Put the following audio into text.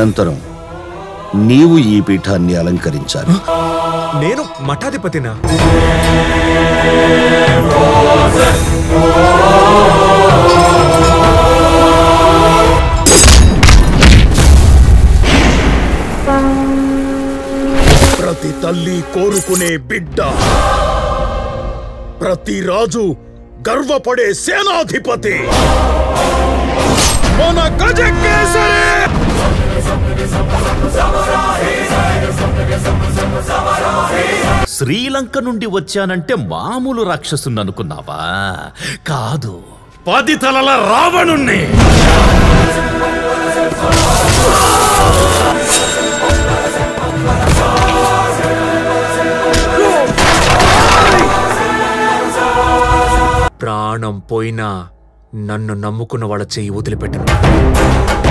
అనంతరం నీవు ఈ పీఠాన్ని అలంకరించాలి నేను మఠాధిపతినా ప్రతి తల్లి కోరుకునే బిడ్డ ప్రతి రాజు గర్వపడే సేనాధిపతి మన గజకేసరి శ్రీలంక నుండి వచ్చానంటే మామూలు రాక్షసుని అనుకున్నావా కాదు పది తలల రావణుణ్ణి ప్రాణం పోయినా నన్ను నమ్ముకున్న వాళ్ళ చెయ్యి వదిలిపెట్టను